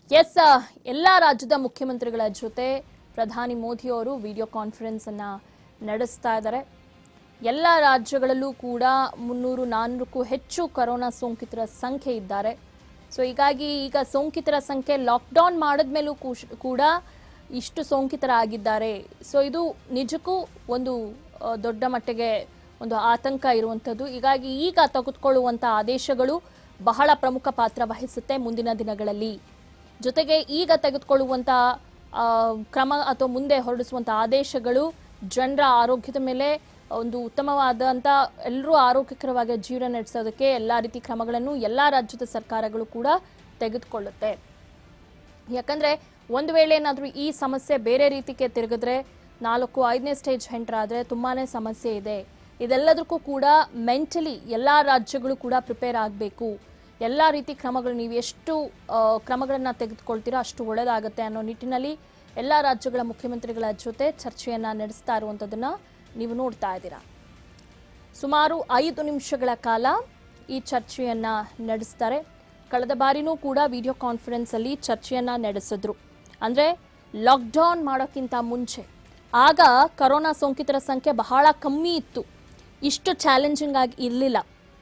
S ಎಲ್ಲ ರಾಜ್ಯದ ಮುಖ್ಯಮಂತ್ರಿಗಳ ಜೊತೆ ಪ್ರಧಾನಿ ಮೋದಿ ಅವರು ವಿಡಿಯೋ ಕಾನ್ಫರೆನ್ಸ್ ಅನ್ನ ನಡೆಸ್ತಾ ಇದ್ದಾರೆ ಎಲ್ಲ ರಾಜ್ಯಗಳಲ್ಲೂ ಕೂಡ ಮುನ್ನೂರು ನಾನ್ನೂರಕ್ಕೂ ಹೆಚ್ಚು ಕೊರೋನಾ ಸೋಂಕಿತರ ಸಂಖ್ಯೆ ಇದ್ದಾರೆ ಸೊ ಹೀಗಾಗಿ ಈಗ ಸೋಂಕಿತರ ಸಂಖ್ಯೆ ಲಾಕ್ಡೌನ್ ಮಾಡಿದ್ಮೇಲೂ ಕೂಶ್- ಕೂಡ ಇಷ್ಟು ಸೋಂಕಿತರಾಗಿದ್ದಾರೆ ಸೊ ಇದು ನಿಜಕ್ಕೂ ಒಂದು ಆ, ದೊಡ್ಡ ಮಟ್ಟಿಗೆ ಒಂದು ಆತಂಕ ಇರುವಂಥದ್ದು ಹೀಗಾಗಿ ಈಗ ತೆಗೆದುಕೊಳ್ಳುವಂಥ ಆದೇಶಗಳು ಬಹಳ ಪ್ರಮುಖ ಪಾತ್ರ ವಹಿಸುತ್ತೆ ಮುಂದಿನ ದಿನಗಳಲ್ಲಿ ಜೊತೆಗೆ ಈಗ ತೆಗೆದುಕೊಳ್ಳುವಂಥ ಆ, ಕ್ರಮ ಅಥವಾ ಮುಂದೆ ಹೊರಡಿಸುವಂಥ ಆದೇಶಗಳು ಜನರ ಆರೋಗ್ಯದ ಮೇಲೆ ಒಂದು ಉತ್ತಮವಾದಂಥ ಎಲ್ಲರೂ ಆರೋಗ್ಯಕರವಾಗಿ ಜೀವನ ನಡೆಸೋದಕ್ಕೆ ಎಲ್ಲ ರೀತಿ ಕ್ರಮಗಳನ್ನು ಎಲ್ಲ ರಾಜ್ಯದ ಸರ್ಕಾರಗಳು ಕೂಡ ತೆಗೆದುಕೊಳ್ಳುತ್ತೆ ಯಾಕಂದ್ರೆ ಒಂದು ವೇಳೆ ಏನಾದರೂ ಈ ಸಮಸ್ಯೆ ಬೇರೆ ರೀತಿಗೆ ತಿರುಗಿದ್ರೆ ನಾಲ್ಕು ಐದನೇ ಸ್ಟೇಜ್ ಎಂಟರ್ ಆದರೆ ತುಂಬಾನೇ ಸಮಸ್ಯೆ ಇದೆ ಇದೆಲ್ಲದಕ್ಕೂ ಕೂಡ ಮೆಂಟಲಿ ಎಲ್ಲ ರಾಜ್ಯಗಳು ಕೂಡ ಪ್ರಿಪೇರ್ ಆಗಬೇಕು ಎಲ್ಲ ರೀತಿ ಕ್ರಮಗಳು ನೀವು ಎಷ್ಟು ಕ್ರಮಗಳನ್ನು ತೆಗೆದುಕೊಳ್ತೀರೋ ಅಷ್ಟು ಒಳ್ಳೆಯದಾಗುತ್ತೆ ಅನ್ನೋ ನಿಟ್ಟಿನಲ್ಲಿ ಎಲ್ಲ ರಾಜ್ಯಗಳ ಮುಖ್ಯಮಂತ್ರಿಗಳ ಜೊತೆ ಚರ್ಚೆಯನ್ನು ನಡೆಸ್ತಾ ಇರುವಂಥದ್ದನ್ನು ನೀವು ನೋಡ್ತಾ ಇದ್ದೀರಾ ಸುಮಾರು ಐದು ನಿಮಿಷಗಳ ಕಾಲ ಈ ಚರ್ಚೆಯನ್ನ ನಡೆಸ್ತಾರೆ ಕಳೆದ ಬಾರಿನೂ ಕೂಡ ವಿಡಿಯೋ ಕಾನ್ಫರೆನ್ಸ್ ಅಲ್ಲಿ ಚರ್ಚೆಯನ್ನ ನಡೆಸಿದ್ರು ಅಂದ್ರೆ ಲಾಕ್ಡೌನ್ ಮಾಡೋಕ್ಕಿಂತ ಮುಂಚೆ ಆಗ ಕರೋನಾ ಸೋಂಕಿತರ ಸಂಖ್ಯೆ ಬಹಳ ಕಮ್ಮಿ ಇತ್ತು ಇಷ್ಟು ಚಾಲೆಂಜಿಂಗ್ ಆಗಿ ಇರಲಿಲ್ಲ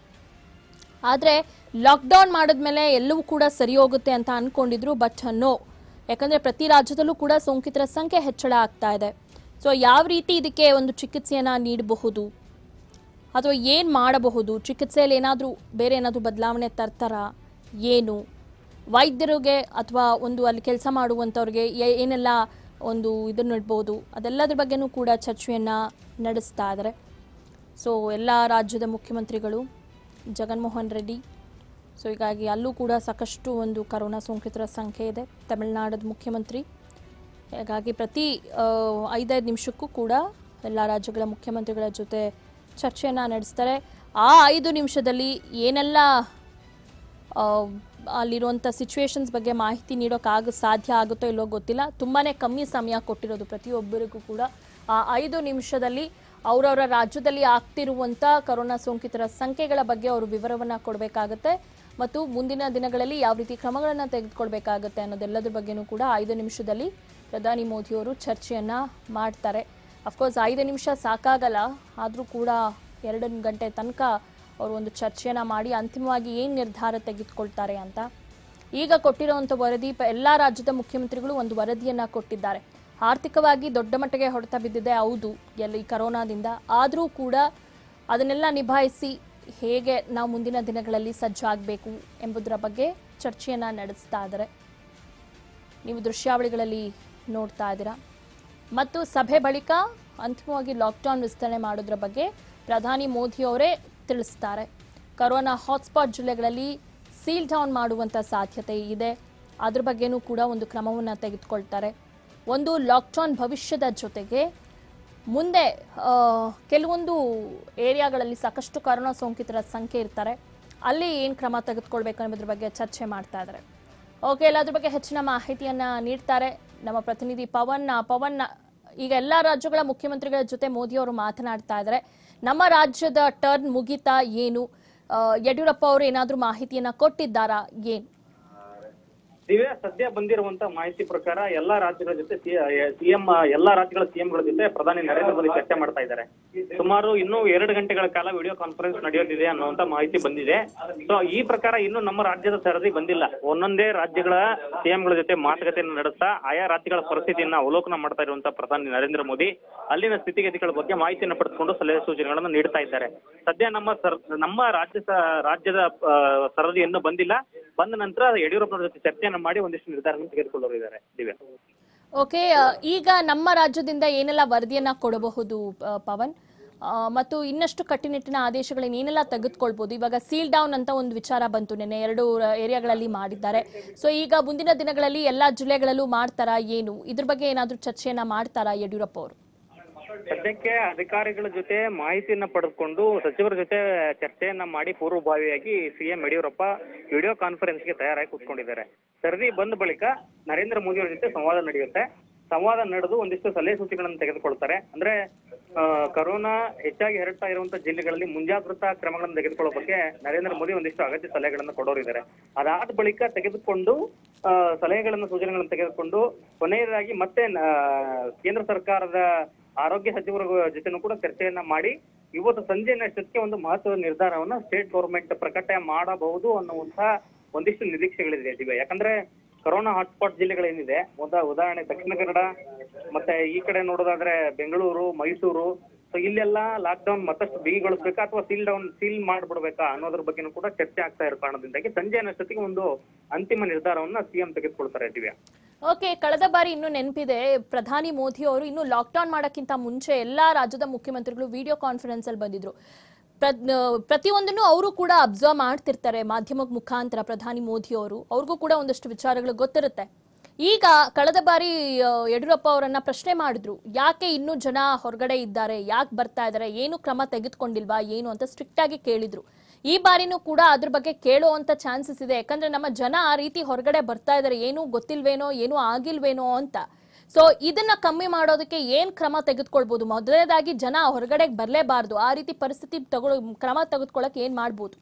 ಆದರೆ ಲಾಕ್ಡೌನ್ ಮಾಡಿದ್ಮೇಲೆ ಎಲ್ಲವೂ ಕೂಡ ಸರಿ ಹೋಗುತ್ತೆ ಅಂತ ಅನ್ಕೊಂಡಿದ್ರು ಬಟ್ ನೋ ಯಾಕಂದ್ರೆ ಪ್ರತಿ ರಾಜ್ಯದಲ್ಲೂ ಕೂಡ ಸೋಂಕಿತರ ಸಂಖ್ಯೆ ಹೆಚ್ಚಳ ಆಗ್ತಾ ಇದೆ ಸೊ ಯಾವ ರೀತಿ ಇದಕ್ಕೆ ಒಂದು ಚಿಕಿತ್ಸೆಯನ್ನ ನೀಡಬಹುದು ಅಥವಾ ಏನು ಮಾಡಬಹುದು ಚಿಕಿತ್ಸೆಯಲ್ಲಿ ಏನಾದರೂ ಬೇರೆ ಏನಾದರೂ ಬದಲಾವಣೆ ತರ್ತಾರಾ ಏನು ವೈದ್ಯರಿಗೆ ಅಥವಾ ಒಂದು ಅಲ್ಲಿ ಕೆಲಸ ಮಾಡುವಂಥವ್ರಿಗೆ ಏ- ಏನೆಲ್ಲ ಒಂದು ಇದನ್ನು ಇಡ್ಬೋದು ಅದೆಲ್ಲದ್ರ ಬಗ್ಗೆನೂ ಕೂಡ ಚರ್ಚೆಯನ್ನು ನಡೆಸ್ತಾ ಇದ್ದಾರೆ ಸೊ ಎಲ್ಲ ರಾಜ್ಯದ ಮುಖ್ಯಮಂತ್ರಿಗಳು ಜಗನ್ಮೋಹನ್ ರೆಡ್ಡಿ ಸೊ ಹೀಗಾಗಿ ಅಲ್ಲೂ ಕೂಡ ಸಾಕಷ್ಟು ಒಂದು ಕರೋನಾ ಸೋಂಕಿತರ ಸಂಖ್ಯೆ ಇದೆ ತಮಿಳುನಾಡದ ಮುಖ್ಯಮಂತ್ರಿ ಹಾಗಾಗಿ ಪ್ರತಿ ಆ, ಐದೈದು ನಿಮಿಷಕ್ಕೂ ಕೂಡ ಎಲ್ಲ ರಾಜ್ಯಗಳ ಮುಖ್ಯಮಂತ್ರಿಗಳ ಜೊತೆ ಚರ್ಚೆಯನ್ನು ನಡೆಸ್ತಾರೆ ಆ ಐದು ನಿಮಿಷದಲ್ಲಿ ಏನೆಲ್ಲ ಆ, ಅಲ್ಲಿರುವಂಥ ಸಿಚುವೇಶನ್ಸ್ ಬಗ್ಗೆ ಮಾಹಿತಿ ನೀಡೋಕ್ಕಾಗ ಸಾಧ್ಯ ಆಗುತ್ತೋ ಇಲ್ಲೋ ಗೊತ್ತಿಲ್ಲ ತುಂಬಾ ಕಮ್ಮಿ ಸಮಯ ಕೊಟ್ಟಿರೋದು ಪ್ರತಿಯೊಬ್ಬರಿಗೂ ಕೂಡ ಆ ಐದು ನಿಮಿಷದಲ್ಲಿ ಅವರವರ ರಾಜ್ಯದಲ್ಲಿ ಆಗ್ತಿರುವಂಥ ಕರೋನಾ ಸೋಂಕಿತರ ಸಂಖ್ಯೆಗಳ ಬಗ್ಗೆ ಅವರು ವಿವರವನ್ನು ಕೊಡಬೇಕಾಗತ್ತೆ ಮತ್ತು ಮುಂದಿನ ದಿನಗಳಲ್ಲಿ ಯಾವ ರೀತಿ ಕ್ರಮಗಳನ್ನು ತೆಗೆದುಕೊಳ್ಬೇಕಾಗತ್ತೆ ಅನ್ನೋದೆಲ್ಲದ್ರ ಬಗ್ಗೆನೂ ಕೂಡ ಐದು ನಿಮಿಷದಲ್ಲಿ ಪ್ರಧಾನಿ ಮೋದಿಯವರು ಚರ್ಚೆಯನ್ನು ಮಾಡ್ತಾರೆ ಅಫ್ಕೋರ್ಸ್ ಐದು ನಿಮಿಷ ಸಾಕಾಗಲ್ಲ ಆದರೂ ಕೂಡ ಎರಡು ಗಂಟೆ ತನಕ ಅವರು ಒಂದು ಚರ್ಚೆಯನ್ನ ಮಾಡಿ ಅಂತಿಮವಾಗಿ ಏನು ನಿರ್ಧಾರ ತೆಗೆದುಕೊಳ್ತಾರೆ ಅಂತ ಈಗ ಕೊಟ್ಟಿರುವಂಥ ವರದಿ ಪ- ಎಲ್ಲ ರಾಜ್ಯದ ಮುಖ್ಯಮಂತ್ರಿಗಳು ಒಂದು ವರದಿಯನ್ನ ಕೊಟ್ಟಿದ್ದಾರೆ ಆರ್ಥಿಕವಾಗಿ ದೊಡ್ಡ ಮಟ್ಟಿಗೆ ಹೊಡೆತ ಬಿದ್ದಿದೆ ಹೌದು ಎಲ್ಲ ಈ ಕರೋನಾದಿಂದ ಆದರೂ ಕೂಡ ಅದನ್ನೆಲ್ಲ ನಿಭಾಯಿಸಿ ಹೇಗೆ ನಾವು ಮುಂದಿನ ದಿನಗಳಲ್ಲಿ ಸಜ್ಜಾಗಬೇಕು ಎಂಬುದರ ಬಗ್ಗೆ ಚರ್ಚೆಯನ್ನ ನಡೆಸ್ತಾ ಇದ್ದಾರೆ ನೀವು ದೃಶ್ಯಾವಳಿಗಳಲ್ಲಿ ನೋಡ್ತಾ ಇದ್ದೀರಾ ಮತ್ತು ಸಭೆ ಬಳಿಕ ಅಂತಿಮವಾಗಿ ಲಾಕ್ಡೌನ್ ವಿಸ್ತರಣೆ ಮಾಡೋದ್ರ ಬಗ್ಗೆ ಪ್ರಧಾನಿ ಮೋದಿ ಅವರೇ ತಿಳಿಸ್ತಾರೆ ಕರೋನಾ ಹಾಟ್ಸ್ಪಾಟ್ ಜಿಲ್ಲೆಗಳಲ್ಲಿ ಸೀಲ್ ಡೌನ್ ಮಾಡುವಂಥ ಸಾಧ್ಯತೆ ಇದೆ ಅದ್ರ ಬಗ್ಗೆನೂ ಕೂಡ ಒಂದು ಕ್ರಮವನ್ನು ತೆಗೆದುಕೊಳ್ತಾರೆ ಒಂದು ಲಾಕ್ಡೌನ್ ಭವಿಷ್ಯದ ಜೊತೆಗೆ ಮುಂದೆ ಆ, ಕೆಲವೊಂದು ಏರಿಯಾಗಳಲ್ಲಿ ಸಾಕಷ್ಟು ಕರೋನಾ ಸೋಂಕಿತರ ಸಂಖ್ಯೆ ಇರ್ತಾರೆ ಅಲ್ಲಿ ಏನು ಕ್ರಮ ತೆಗೆದುಕೊಳ್ಬೇಕು ಅನ್ನೋದ್ರ ಬಗ್ಗೆ ಚರ್ಚೆ ಮಾಡ್ತಾ ಇದ್ದಾರೆ ಓಕೆ ಎಲ್ಲದ್ರ ಬಗ್ಗೆ ಹೆಚ್ಚಿನ ಮಾಹಿತಿಯನ್ನ ನೀಡ್ತಾರೆ ನಮ್ಮ ಪ್ರತಿನಿಧಿ ಪವನ್ ಪವನ್ ಈಗ ಎಲ್ಲ ರಾಜ್ಯಗಳ ಮುಖ್ಯಮಂತ್ರಿಗಳ ಜೊತೆ ಮೋದಿ ಅವರು ಮಾತನಾಡ್ತಾ ಇದ್ದಾರೆ ನಮ್ಮ ರಾಜ್ಯದ ಟರ್ನ್ ಮುಗಿತಾ ಏನು ಆ, ಯಡಿಯೂರಪ್ಪ ಅವರು ಏನಾದರೂ ಮಾಹಿತಿಯನ್ನ ಕೊಟ್ಟಿದ್ದಾರಾ ಏನು ದಿವ್ಯಾ ಸದ್ಯ ಬಂದಿರುವಂತ ಮಾಹಿತಿ ಪ್ರಕಾರ ಎಲ್ಲಾ ರಾಜ್ಯಗಳ ಜೊತೆ ಸಿಎಂ ಎಲ್ಲಾ ರಾಜ್ಯಗಳ ಸಿಎಂಗಳ ಜೊತೆ ಪ್ರಧಾನಿ ನರೇಂದ್ರ ಮೋದಿ ಚರ್ಚೆ ಮಾಡ್ತಾ ಇದ್ದಾರೆ ಸುಮಾರು ಇನ್ನೂ ಎರಡು ಗಂಟೆಗಳ ಕಾಲ ವಿಡಿಯೋ ಕಾನ್ಫರೆನ್ಸ್ ನಡೆಯೋದಿದೆ ಅನ್ನುವಂತ ಮಾಹಿತಿ ಬಂದಿದೆ ಸೊ ಈ ಪ್ರಕಾರ ಇನ್ನು ನಮ್ಮ ರಾಜ್ಯದ ಸರದಿ ಬಂದಿಲ್ಲ ಒಂದೊಂದೇ ರಾಜ್ಯಗಳ ಸಿಎಂಗಳ ಜೊತೆ ಮಾತುಕತೆಯನ್ನು ನಡೆಸ್ತಾ ಆಯಾ ರಾಜ್ಯಗಳ ಪರಿಸ್ಥಿತಿಯನ್ನ ಅವಲೋಕನ ಮಾಡ್ತಾ ಇರುವಂತ ಪ್ರಧಾನಿ ನರೇಂದ್ರ ಮೋದಿ ಅಲ್ಲಿನ ಸ್ಥಿತಿಗತಿಗಳ ಬಗ್ಗೆ ಮಾಹಿತಿಯನ್ನು ಪಡೆದುಕೊಂಡು ಸಲಹೆ ಸೂಚನೆಗಳನ್ನು ನೀಡ್ತಾ ಇದ್ದಾರೆ ಸದ್ಯ ನಮ್ಮ ಸರ್ ನಮ್ಮ ರಾಜ್ಯ ಸ- ರಾಜ್ಯದ ಆ, ಸರದಿ ಇನ್ನೂ ಬಂದಿಲ್ಲ ಬಂದ ನಂತರ ಯಡಿಯೂರಪ್ಪನವರ ಜೊತೆ ಚರ್ಚೆಯನ್ನು ಮಾಡಿ ಒಂದಿಷ್ಟು ನಿರ್ಧಾರವನ್ನು ತೆಗೆದುಕೊಳ್ಳೋರು ಇದ್ದಾರೆ ದಿವ್ಯಾ ಓಕೆ ಆ, ಈಗ ನಮ್ಮ ರಾಜ್ಯದಿಂದ ಏನೆಲ್ಲ ವರದಿಯನ್ನ ಕೊಡಬಹುದು ಆ, ಪವನ್ ಆ, ಮತ್ತು ಇನ್ನಷ್ಟು ಕಟ್ಟುನಿಟ್ಟಿನ ಆದೇಶಗಳನ್ನ ಏನೆಲ್ಲ ತೆಗೆದುಕೊಳ್ಬಹುದು ಇವಾಗ ಸೀಲ್ ಡೌನ್ ಅಂತ ಒಂದು ವಿಚಾರ ಬಂತು ನಿನ್ನೆ ಎರಡು ಏರಿಯಾಗಳಲ್ಲಿ ಮಾಡಿದ್ದಾರೆ ಸೊ ಈಗ ಮುಂದಿನ ದಿನಗಳಲ್ಲಿ ಎಲ್ಲಾ ಜಿಲ್ಲೆಗಳಲ್ಲೂ ಮಾಡ್ತಾರಾ ಏನು ಇದ್ರ ಬಗ್ಗೆ ಏನಾದರೂ ಚರ್ಚೆಯನ್ನ ಮಾಡ್ತಾರಾ ಯಡಿಯೂರಪ್ಪ ಅವರು ಸದ್ಯಕ್ಕೆ ಅಧಿಕಾರಿಗಳ ಜೊತೆ ಮಾಹಿತಿಯನ್ನ ಪಡೆದುಕೊಂಡು ಸಚಿವರ ಜೊತೆ ಚರ್ಚೆಯನ್ನ ಮಾಡಿ ಪೂರ್ವಭಾವಿಯಾಗಿ ಸಿಎಂ ಯಡಿಯೂರಪ್ಪ ವಿಡಿಯೋ ಕಾನ್ಫರೆನ್ಸ್ಗೆ ತಯಾರಾಗಿ ಕೂತ್ಕೊಂಡಿದ್ದಾರೆ ಸರದಿ ಬಂದ ಬಳಿಕ ನರೇಂದ್ರ ಮೋದಿ ಅವರ ಜೊತೆ ಸಂವಾದ ನಡೆಯುತ್ತೆ ಸಂವಾದ ನಡೆದು ಒಂದಿಷ್ಟು ಸಲಹೆ ಸೂಚನೆಗಳನ್ನು ತೆಗೆದುಕೊಳ್ತಾರೆ ಅಂದ್ರೆ ಆ, ಕರೋನಾ ಹೆಚ್ಚಾಗಿ ಹರಡ್ತಾ ಇರುವಂತ ಜಿಲ್ಲೆಗಳಲ್ಲಿ ಮುಂಜಾಗ್ರತಾ ಕ್ರಮಗಳನ್ನು ತೆಗೆದುಕೊಳ್ಳೋ ಬಗ್ಗೆ ನರೇಂದ್ರ ಮೋದಿ ಒಂದಿಷ್ಟು ಅಗತ್ಯ ಸಲಹೆಗಳನ್ನು ಕೊಡೋರಿದ್ದಾರೆ ಅದಾದ ಬಳಿಕ ತೆಗೆದುಕೊಂಡು ಆ, ಸಲಹೆಗಳನ್ನು ಸೂಚನೆಗಳನ್ನು ತೆಗೆದುಕೊಂಡು ಕೊನೆಯದಾಗಿ ಮತ್ತೆ ಆ, ಕೇಂದ್ರ ಸರ್ಕಾರದ ಆರೋಗ್ಯ ಸಚಿವರ ಜೊತೆನೂ ಕೂಡ ಚರ್ಚೆಯನ್ನ ಮಾಡಿ ಇವತ್ತು ಸಂಜೆ ಅಷ್ಟೊತ್ತಿಗೆ ಒಂದು ಮಹತ್ವದ ನಿರ್ಧಾರವನ್ನ ಸ್ಟೇಟ್ ಗೌರ್ಮೆಂಟ್ ಪ್ರಕಟ ಮಾಡಬಹುದು ಅನ್ನುವಂತಹ ಒಂದಿಷ್ಟು ನಿರೀಕ್ಷೆಗಳಿದೆ ದಿವ್ಯ ಯಾಕಂದ್ರೆ ಕೊರೋನಾ ಹಾಟ್ಸ್ಪಾಟ್ ಜಿಲ್ಲೆಗಳೇನಿದೆ ಉದಾ ಉದಾಹರಣೆ ದಕ್ಷಿಣ ಕನ್ನಡ ಮತ್ತೆ ಈ ಕಡೆ ನೋಡೋದಾದ್ರೆ ಬೆಂಗಳೂರು ಮೈಸೂರು ಸೊ ಇಲ್ಲೆಲ್ಲ ಲಾಕ್ ಡೌನ್ ಮತ್ತಷ್ಟು ಬಿಗಿಗೊಳಿಸ್ಬೇಕಾ ಅಥವಾ ಸೀಲ್ ಡೌನ್ ಸೀಲ್ ಮಾಡ್ಬಿಡ್ಬೇಕಾ ಅನ್ನೋದ್ರ ಬಗ್ಗೆನೂ ಕೂಡ ಚರ್ಚೆ ಆಗ್ತಾ ಇರೋ ಕಾರಣದಿಂದಾಗಿ ಸಂಜೆ ಅನ್ನಷ್ಟೊತ್ತಿಗೆ ಒಂದು ಅಂತಿಮ ನಿರ್ಧಾರವನ್ನ ಸಿಎಂ ತೆಗೆದುಕೊಳ್ತಾರೆ ದಿವ್ಯಾ ಓಕೆ ಕಳೆದ ಬಾರಿ ಇನ್ನು ನೆನಪಿದೆ ಪ್ರಧಾನಿ ಮೋದಿ ಅವರು ಇನ್ನು ಲಾಕ್ಡೌನ್ ಮಾಡೋಕ್ಕಿಂತ ಮುಂಚೆ ಎಲ್ಲಾ ರಾಜ್ಯದ ಮುಖ್ಯಮಂತ್ರಿಗಳು ವಿಡಿಯೋ ಕಾನ್ಫರೆನ್ಸ್ ಅಲ್ಲಿ ಬಂದಿದ್ರು ಪ್ರ- ಆ, ಪ್ರತಿಯೊಂದನ್ನು ಅವರು ಕೂಡ ಅಬ್ಸರ್ವ್ ಮಾಡ್ತಿರ್ತಾರೆ ಮಾಧ್ಯಮ ಮುಖಾಂತರ ಪ್ರಧಾನಿ ಮೋದಿ ಅವರು ಅವ್ರಿಗೂ ಕೂಡ ಒಂದಷ್ಟು ವಿಚಾರಗಳು ಗೊತ್ತಿರುತ್ತೆ ಈಗ ಕಳೆದ ಬಾರಿ ಆ, ಯಡಿಯೂರಪ್ಪ ಅವರನ್ನ ಪ್ರಶ್ನೆ ಮಾಡಿದ್ರು ಯಾಕೆ ಇನ್ನೂ ಜನ ಹೊರಗಡೆ ಇದ್ದಾರೆ ಯಾಕೆ ಬರ್ತಾ ಇದ್ದಾರೆ ಏನು ಕ್ರಮ ತೆಗೆದುಕೊಂಡಿಲ್ವಾ ಏನು ಅಂತ ಸ್ಟ್ರಿಕ್ಟ್ ಆಗಿ ಕೇಳಿದ್ರು ಈ ಬಾರಿನೂ ಕೂಡ ಅದ್ರ ಬಗ್ಗೆ ಕೇಳುವಂತ ಚಾನ್ಸಸ್ ಇದೆ ಯಾಕಂದ್ರೆ ನಮ್ಮ ಜನ ಆ ರೀತಿ ಹೊರಗಡೆ ಬರ್ತಾ ಇದ್ದಾರೆ ಏನು ಗೊತ್ತಿಲ್ವೇನೋ ಏನು ಆಗಿಲ್ವೇನೋ ಅಂತ ಸೊ ಇದನ್ನ ಕಮ್ಮಿ ಮಾಡೋದಕ್ಕೆ ಏನ್ ಕ್ರಮ ತೆಗೆದುಕೊಳ್ಬಹುದು ಮೊದಲನೇದಾಗಿ ಜನ ಹೊರಗಡೆ ಬರಲೇಬಾರ್ದು ಆ ರೀತಿ ಪರಿಸ್ಥಿತಿ ತಗೊಳ್ ಕ್ರಮ ತೆಗೆದುಕೊಳ್ಳಕ್ ಏನ್ ಮಾಡ್ಬೋದು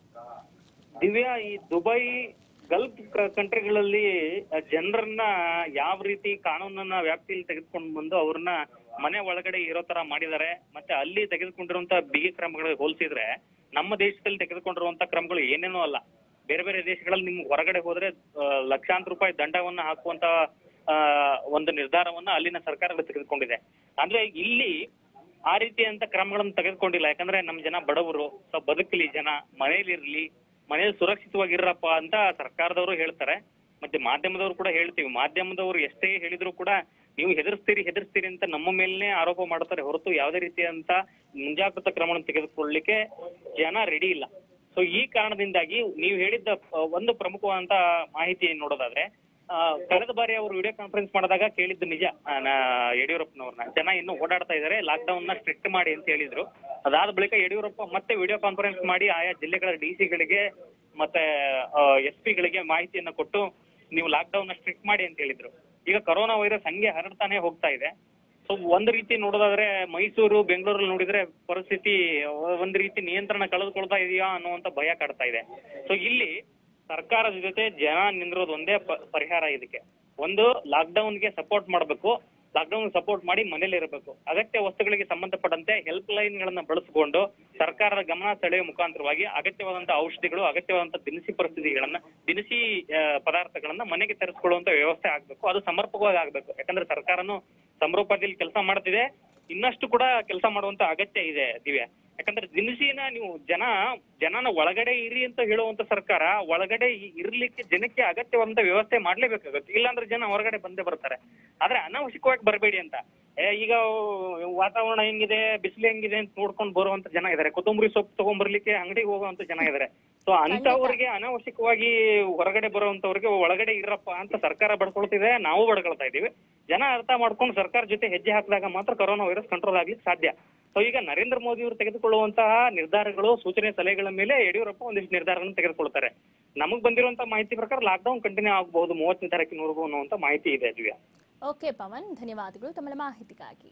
ದಿವ್ಯಾ ಈ ದುಬೈ ಗಲ್ಫ್ ಕ- ಕಂಟ್ರಿಗಳಲ್ಲಿ ಜನರನ್ನ ಯಾವ ರೀತಿ ಕಾನೂನನ್ನ ವ್ಯಾಪ್ತಿಯಲ್ಲಿ ತೆಗೆದುಕೊಂಡು ಬಂದು ಅವ್ರನ್ನ ಮನೆ ಒಳಗಡೆ ಇರೋ ತರ ಮಾಡಿದ್ದಾರೆ ಮತ್ತೆ ಅಲ್ಲಿ ತೆಗೆದುಕೊಂಡಿರುವಂತ ಬಿಗಿ ಕ್ರಮಗಳಿಗೆ ಹೋಲಿಸಿದ್ರೆ ನಮ್ಮ ದೇಶದಲ್ಲಿ ತೆಗೆದುಕೊಂಡಿರುವಂತ ಕ್ರಮಗಳು ಏನೇನೂ ಅಲ್ಲ ಬೇರೆ ಬೇರೆ ದೇಶಗಳಲ್ಲಿ ನಿಮ್ಗೆ ಹೊರಗಡೆ ಹೋದ್ರೆ ಆ, ಲಕ್ಷಾಂತರ ರೂಪಾಯಿ ದಂಡವನ್ನ ಹಾಕುವಂತ ಆ, ಒಂದು ನಿರ್ಧಾರವನ್ನ ಅಲ್ಲಿನ ಸರ್ಕಾರಗಳು ತೆಗೆದುಕೊಂಡಿದೆ ಅಂದ್ರೆ ಇಲ್ಲಿ ಆ ರೀತಿಯಂತ ಕ್ರಮಗಳನ್ನು ತೆಗೆದುಕೊಂಡಿಲ್ಲ ಯಾಕಂದ್ರೆ ನಮ್ ಜನ ಬಡವರು ಸೊ ಬದುಕಲಿ ಜನ ಮನೇಲಿರ್ಲಿ ಮನೇಲಿ ಸುರಕ್ಷಿತವಾಗಿರಪ್ಪ ಅಂತ ಸರ್ಕಾರದವರು ಹೇಳ್ತಾರೆ ಮತ್ತೆ ಮಾಧ್ಯಮದವರು ಕೂಡ ಹೇಳ್ತೀವಿ ಮಾಧ್ಯಮದವರು ಎಷ್ಟೇ ಹೇಳಿದ್ರು ಕೂಡ ನೀವು ಹೆದರ್ಸ್ತೀರಿ ಹೆದರ್ಸ್ತೀರಿ ಅಂತ ನಮ್ಮ ಮೇಲೇ ಆರೋಪ ಮಾಡ್ತಾರೆ ಹೊರತು ಯಾವುದೇ ರೀತಿಯಂತ ಮುಂಜಾಗ್ರತಾ ಕ್ರಮವನ್ನು ತೆಗೆದುಕೊಳ್ಳಲಿಕ್ಕೆ ಜನ ರೆಡಿ ಇಲ್ಲ ಸೊ ಈ ಕಾರಣದಿಂದಾಗಿ ನೀವು ಹೇಳಿದ್ದ ಆ, ಒಂದು ಪ್ರಮುಖವಾದಂತ ಮಾಹಿತಿ ನೋಡೋದಾದ್ರೆ ಆ, ಕಳೆದ ಬಾರಿ ಅವರು ವಿಡಿಯೋ ಕಾನ್ಫರೆನ್ಸ್ ಮಾಡಿದಾಗ ಕೇಳಿದ್ದು ನಿಜ ಆ, ನಾ- ಯಡಿಯೂರಪ್ಪನವ್ರನ್ನ ಜನ ಇನ್ನು ಓಡಾಡ್ತಾ ಇದ್ದಾರೆ ಲಾಕ್ ಡೌನ್ ನ ಸ್ಟ್ರಿಕ್ಟ್ ಮಾಡಿ ಅಂತ ಹೇಳಿದ್ರು ಅದಾದ ಬಳಿಕ ಯಡಿಯೂರಪ್ಪ ಮತ್ತೆ ವಿಡಿಯೋ ಕಾನ್ಫರೆನ್ಸ್ ಮಾಡಿ ಆಯಾ ಜಿಲ್ಲೆಗಳ ಡಿ ಗಳಿಗೆ ಮತ್ತೆ ಎಸ್ ಪಿಗಳಿಗೆ ಮಾಹಿತಿಯನ್ನ ಕೊಟ್ಟು ನೀವು ಲಾಕ್ ಡೌನ್ ನ ಸ್ಟ್ರಿಕ್ಟ್ ಮಾಡಿ ಅಂತ ಹೇಳಿದ್ರು ಈಗ ಕೊರೋನಾ ವೈರಸ್ ಹಂಗೆ ಹರಡ್ತಾನೆ ಹೋಗ್ತಾ ಇದೆ ಸೊ ಒಂದ್ ರೀತಿ ನೋಡೋದಾದ್ರೆ ಮೈಸೂರು ಬೆಂಗಳೂರಲ್ಲಿ ನೋಡಿದ್ರೆ ಪರಿಸ್ಥಿತಿ ಒಂದ್ ರೀತಿ ನಿಯಂತ್ರಣ ಕಳೆದುಕೊಳ್ತಾ ಇದೆಯಾ ಅನ್ನುವಂತ ಭಯ ಕಾಡ್ತಾ ಇದೆ ಸೊ ಇಲ್ಲಿ ಸರ್ಕಾರದ ಜೊತೆ ಜನ ನಿಂದಿರೋದು ಒಂದೇ ಪ- ಪರಿಹಾರ ಇದಕ್ಕೆ ಒಂದು ಲಾಕ್ಡೌನ್ ಗೆ ಸಪೋರ್ಟ್ ಮಾಡಬೇಕು ಲಾಕ್ಡೌನ್ ಸಪೋರ್ಟ್ ಮಾಡಿ ಮನೇಲಿ ಇರಬೇಕು ಅಗತ್ಯ ವಸ್ತುಗಳಿಗೆ ಸಂಬಂಧಪಟ್ಟಂತೆ ಹೆಲ್ಪ್ ಲೈನ್ ಗಳನ್ನ ಬಳಸಿಕೊಂಡು ಸರ್ಕಾರದ ಗಮನ ಸೆಳೆಯುವ ಮುಖಾಂತರವಾಗಿ ಅಗತ್ಯವಾದಂತ ಔಷಧಿಗಳು ಅಗತ್ಯವಾದಂತ ದಿನಸಿ ಪರಿಸ್ಥಿತಿಗಳನ್ನ ದಿನಸಿ ಆ, ಪದಾರ್ಥಗಳನ್ನ ಮನೆಗೆ ತರಿಸ್ಕೊಳ್ಳುವಂತ ವ್ಯವಸ್ಥೆ ಆಗ್ಬೇಕು ಅದು ಸಮರ್ಪಕವಾಗಿ ಆಗ್ಬೇಕು ಯಾಕಂದ್ರೆ ಸರ್ಕಾರನು ಸಮರೋಪಾದಿಯಲ್ಲಿ ಕೆಲಸ ಮಾಡ್ತಿದೆ ಇನ್ನಷ್ಟು ಕೂಡ ಕೆಲಸ ಮಾಡುವಂತ ಅಗತ್ಯ ಇದೆ ದಿವ್ಯಾ ಯಾಕಂದ್ರೆ ದಿನಸಿನ ನೀವು ಜನ ಜನನ ಒಳಗಡೆ ಇರಿ ಅಂತ ಹೇಳುವಂತ ಸರ್ಕಾರ ಒಳಗಡೆ ಇ- ಇರ್ಲಿಕ್ಕೆ ಜನಕ್ಕೆ ಅಗತ್ಯವಾದಂತ ವ್ಯವಸ್ಥೆ ಮಾಡ್ಲೇಬೇಕಾಗುತ್ತೆ ಇಲ್ಲಾಂದ್ರೆ ಜನ ಹೊರಗಡೆ ಬಂದೇ ಬರ್ತಾರೆ ಆದ್ರೆ ಅನಾವಶ್ಯಕವಾಗಿ ಬರಬೇಡಿ ಅಂತ ಏ, ಈಗ ವಾತಾವರಣ ಹೆಂಗಿದೆ ಬಿಸಿಲು ಹೆಂಗಿದೆ ಅಂತ ನೋಡ್ಕೊಂಡು ಬರುವಂತ ಜನ ಇದಾರೆ ಕೊತ್ತಂಬರಿ ಸೊಪ್ಪು ತಗೊಂಡ್ಬರ್ಲಿಕ್ಕೆ ಅಂಗಡಿಗೆ ಹೋಗುವಂತ ಜನ ಇದಾರೆ ಸೊ ಅಂತವ್ರಿಗೆ ಅನಾವಶ್ಯಕವಾಗಿ ಹೊರಗಡೆ ಬರುವಂತವ್ರಿಗೆ ಒಳಗಡೆ ಇರಪ್ಪ ಅಂತ ಸರ್ಕಾರ ಬಡ್ಕೊಳ್ತಿದೆ ನಾವು ಬಡ್ಕೊಳ್ತಾ ಇದೀವಿ ಜನ ಅರ್ಥ ಮಾಡ್ಕೊಂಡು ಸರ್ಕಾರ ಜೊತೆ ಹೆಜ್ಜೆ ಹಾಕಿದಾಗ ಮಾತ್ರ ಕೊರೋನಾ ವೈರಸ್ ಕಂಟ್ರೋಲ್ ಆಗ್ಲಿಕ್ಕೆ ಸಾಧ್ಯ ಸೊ ಈಗ ನರೇಂದ್ರ ಮೋದಿ ಅವರು ತೆಗೆದುಕೊಳ್ಳುವಂತಹ ನಿರ್ಧಾರಗಳು ಸೂಚನೆ ಸಲಹೆಗಳ ಮೇಲೆ ಯಡಿಯೂರಪ್ಪ ಒಂದಿಷ್ಟು ನಿರ್ಧಾರಗಳನ್ನು ತೆಗೆದುಕೊಳ್ತಾರೆ ನಮಗ್ ಬಂದಿರುವಂತಹ ಮಾಹಿತಿ ಪ್ರಕಾರ ಲಾಕ್ಡೌನ್ ಕಂಟಿನ್ಯೂ ಆಗಬಹುದು ಮೂವತ್ತನೇ ತಾರೀಕಿನವರೆಗೂ ಅನ್ನುವಂತ ಮಾಹಿತಿ ಇದೆ ದಿವ್ಯಾ ಓಕೆ ಪವನ್ ಧನ್ಯವಾದಗಳು ತಮ್ಮ ಮಾಹಿತಿಗಾಗಿ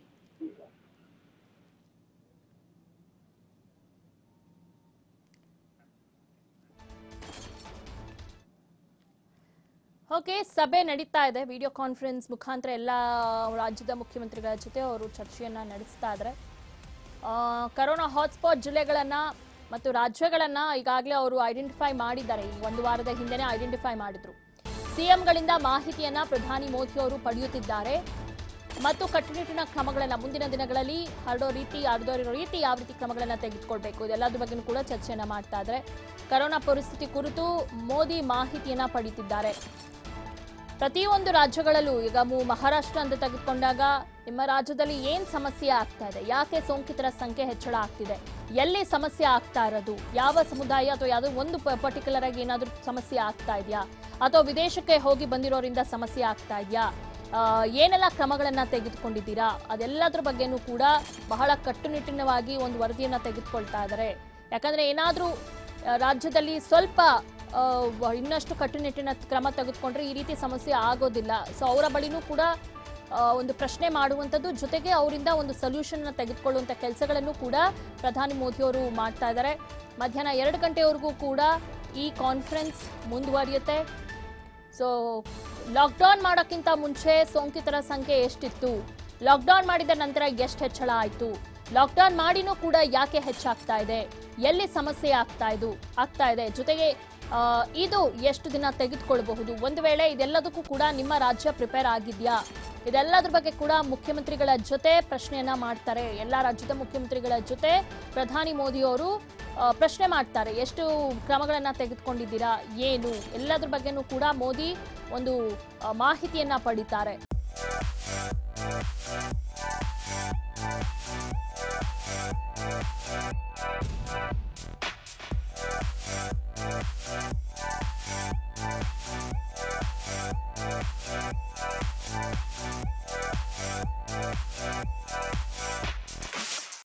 ಓಕೆ ಸಭೆ ನಡೀತಾ ಇದೆ ವಿಡಿಯೋ ಕಾನ್ಫರೆನ್ಸ್ ಮುಖಾಂತರ ಎಲ್ಲ ರಾಜ್ಯದ ಮುಖ್ಯಮಂತ್ರಿಗಳ ಜೊತೆ ಅವರು ಚರ್ಚೆಯನ್ನ ನಡೆಸ್ತಾ ಇದ್ದಾರೆ ಆ, ಕರೋನಾ ಹಾಟ್ಸ್ಪಾಟ್ ಜಿಲ್ಲೆಗಳನ್ನ ಮತ್ತು ರಾಜ್ಯಗಳನ್ನ ಈಗಾಗಲೇ ಅವರು ಐಡೆಂಟಿಫೈ ಮಾಡಿದ್ದಾರೆ ಈ ಒಂದು ವಾರದ ಹಿಂದೆನೇ ಐಡೆಂಟಿಫೈ ಮಾಡಿದ್ರು ಸಿಎಂಗಳಿಂದ ಮಾಹಿತಿಯನ್ನ ಪ್ರಧಾನಿ ಮೋದಿ ಅವರು ಪಡೆಯುತ್ತಿದ್ದಾರೆ ಮತ್ತು ಕಟ್ಟುನಿಟ್ಟಿನ ಕ್ರಮಗಳನ್ನ ಮುಂದಿನ ದಿನಗಳಲ್ಲಿ ಹರಡೋ ರೀತಿ ಹರಡೋ ರೀತಿ ಯಾವ ರೀತಿ ಕ್ರಮಗಳನ್ನ ತೆಗೆದುಕೊಳ್ಬೇಕು ಇದೆಲ್ಲದ್ರ ಬಗ್ಗೆನೂ ಕೂಡ ಚರ್ಚೆಯನ್ನ ಮಾಡ್ತಾ ಇದ್ದಾರೆ ಕರೋನಾ ಪರಿಸ್ಥಿತಿ ಕುರಿತು ಮೋದಿ ಮಾಹಿತಿಯನ್ನ ಪಡೀತಿದ್ದಾರೆ ಪ್ರತಿಯೊಂದು ರಾಜ್ಯಗಳಲ್ಲೂ ಈಗ ಮು- ಮಹಾರಾಷ್ಟ್ರ ಅಂತ ತೆಗೆದುಕೊಂಡಾಗ ನಿಮ್ಮ ರಾಜ್ಯದಲ್ಲಿ ಏನ್ ಸಮಸ್ಯೆ ಆಗ್ತಾ ಇದೆ ಯಾಕೆ ಸೋಂಕಿತರ ಸಂಖ್ಯೆ ಹೆಚ್ಚಳ ಆಗ್ತಿದೆ ಎಲ್ಲಿ ಸಮಸ್ಯೆ ಆಗ್ತಾ ಇರೋದು ಯಾವ ಸಮುದಾಯ ಅಥವಾ ಯಾವುದೋ ಒಂದು ಪರ್ಟಿಕ್ಯುಲರ್ ಆಗಿ ಏನಾದರೂ ಸಮಸ್ಯೆ ಆಗ್ತಾ ಇದೆಯಾ ಅಥವಾ ವಿದೇಶಕ್ಕೆ ಹೋಗಿ ಬಂದಿರೋರಿಂದ ಸಮಸ್ಯೆ ಆಗ್ತಾ ಇದೆಯಾ ಆ, ಏನೆಲ್ಲ ಕ್ರಮಗಳನ್ನ ತೆಗೆದುಕೊಂಡಿದ್ದೀರಾ ಅದೆಲ್ಲದ್ರ ಬಗ್ಗೆನೂ ಕೂಡ ಬಹಳ ಕಟ್ಟುನಿಟ್ಟಿನವಾಗಿ ಒಂದು ವರದಿಯನ್ನ ತೆಗೆದುಕೊಳ್ತಾ ಇದ್ದಾರೆ ಯಾಕಂದ್ರೆ ಏನಾದರೂ ರಾಜ್ಯದಲ್ಲಿ ಸ್ವಲ್ಪ ಆ, ವ- ಇನ್ನಷ್ಟು ಕಟ್ಟುನಿಟ್ಟಿನ ಕ್ರಮ ತೆಗೆದುಕೊಂಡ್ರೆ ಈ ರೀತಿ ಸಮಸ್ಯೆ ಆಗೋದಿಲ್ಲ ಸೊ ಅವರ ಬಳಿನೂ ಕೂಡ ಆ, ಒಂದು ಪ್ರಶ್ನೆ ಮಾಡುವಂಥದ್ದು ಜೊತೆಗೆ ಅವರಿಂದ ಒಂದು ಸೊಲ್ಯೂಷನ್ ತೆಗೆದುಕೊಳ್ಳುವಂಥ ಕೆಲಸಗಳನ್ನು ಕೂಡ ಪ್ರಧಾನಿ ಮೋದಿ ಅವರು ಮಾಡ್ತಾ ಇದ್ದಾರೆ ಮಧ್ಯಾಹ್ನ ಎರಡು ಗಂಟೆವರೆಗೂ ಕೂಡ ಈ ಕಾನ್ಫರೆನ್ಸ್ ಮುಂದುವರಿಯುತ್ತೆ ಸೊ ಲಾಕ್ಡೌನ್ ಮಾಡೋಕ್ಕಿಂತ ಮುಂಚೆ ಸೋಂಕಿತರ ಸಂಖ್ಯೆ ಎಷ್ಟಿತ್ತು ಲಾಕ್ಡೌನ್ ಮಾಡಿದ ನಂತರ ಎಷ್ಟು ಹೆಚ್ಚಳ ಆಯಿತು ಲಾಕ್ಡೌನ್ ಮಾಡಿನೂ ಕೂಡ ಯಾಕೆ ಹೆಚ್ಚಾಗ್ತಾ ಇದೆ ಎಲ್ಲಿ ಸಮಸ್ಯೆ ಆಗ್ತಾ ಇದು ಆಗ್ತಾ ಇದೆ ಜೊತೆಗೆ ಆ, ಇದು ಎಷ್ಟು ದಿನ ತೆಗೆದುಕೊಳ್ಬಹುದು ಒಂದು ವೇಳೆ ಇದೆಲ್ಲದಕ್ಕೂ ಕೂಡ ನಿಮ್ಮ ರಾಜ್ಯ ಪ್ರಿಪೇರ್ ಆಗಿದೆಯಾ ಇದೆಲ್ಲದ್ರ ಬಗ್ಗೆ ಕೂಡ ಮುಖ್ಯಮಂತ್ರಿಗಳ ಜೊತೆ ಪ್ರಶ್ನೆಯನ್ನ ಮಾಡ್ತಾರೆ ಎಲ್ಲ ರಾಜ್ಯದ ಮುಖ್ಯಮಂತ್ರಿಗಳ ಜೊತೆ ಪ್ರಧಾನಿ ಮೋದಿ ಅವರು ಆ, ಪ್ರಶ್ನೆ ಮಾಡ್ತಾರೆ ಎಷ್ಟು ಕ್ರಮಗಳನ್ನ ತೆಗೆದುಕೊಂಡಿದ್ದೀರಾ ಏನು ಎಲ್ಲದ್ರ ಬಗ್ಗೆನೂ ಕೂಡ ಮೋದಿ ಒಂದು ಆ, ಮಾಹಿತಿಯನ್ನ ಪಡಿತಾರೆ